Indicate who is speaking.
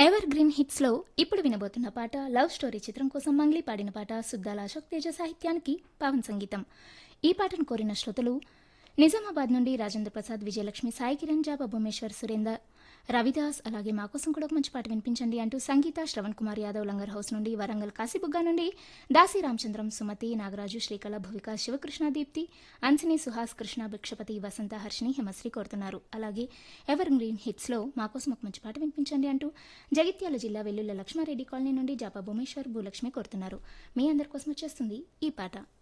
Speaker 1: ever green hits లో ఇప్పుడు వినబోతున్న పాట లవ్ స్టోరీ చిత్రం కోసం మంగ్లీ పాడిన పాట సుద్దాల అశోక్ తేజ సాహిత్యానికి పవన్ సంగీతం ఈ పాటను కోరిన శ్రోతలు నిజామాబాద్ నుండి రాజేంద్ర ప్రసాద్ విజయలక్ష్మి సాయి కిరణ్ జాబా భువనేశ్వర్ సురేందర్ రవిదాస్ అలాగే మా కోసం కూడా ఒక మంచి పాట వినిపించండి అంటూ సంగీత శ్రవణ్ కుమార్ యాదవ్ లంగర్ హౌస్ నుండి వరంగల్ కాశీబుగ్గా నుండి దాసి రామచంద్రం సుమతి నాగరాజు శ్రీకళ భువిక శివకృష్ణ దీప్తి అన్సిని సుహాస్ కృష్ణ భిక్షపతి వసంత హర్షిని హిమశ్రీ కోరుతున్నారు అలాగే ఎవర్ గ్రీన్ హిట్స్ లో మా కోసం ఒక మంచి పాట వినిపించండి అంటూ జగిత్యాల జిల్లా వెల్లుల్ల లక్ష్మారెడ్డి కాలనీ నుండి జాపా భువనేశ్వర్ భూలక్ష్మి కోరుతున్నారు మీ అందరి కోసం వచ్చేస్తుంది ఈ పాట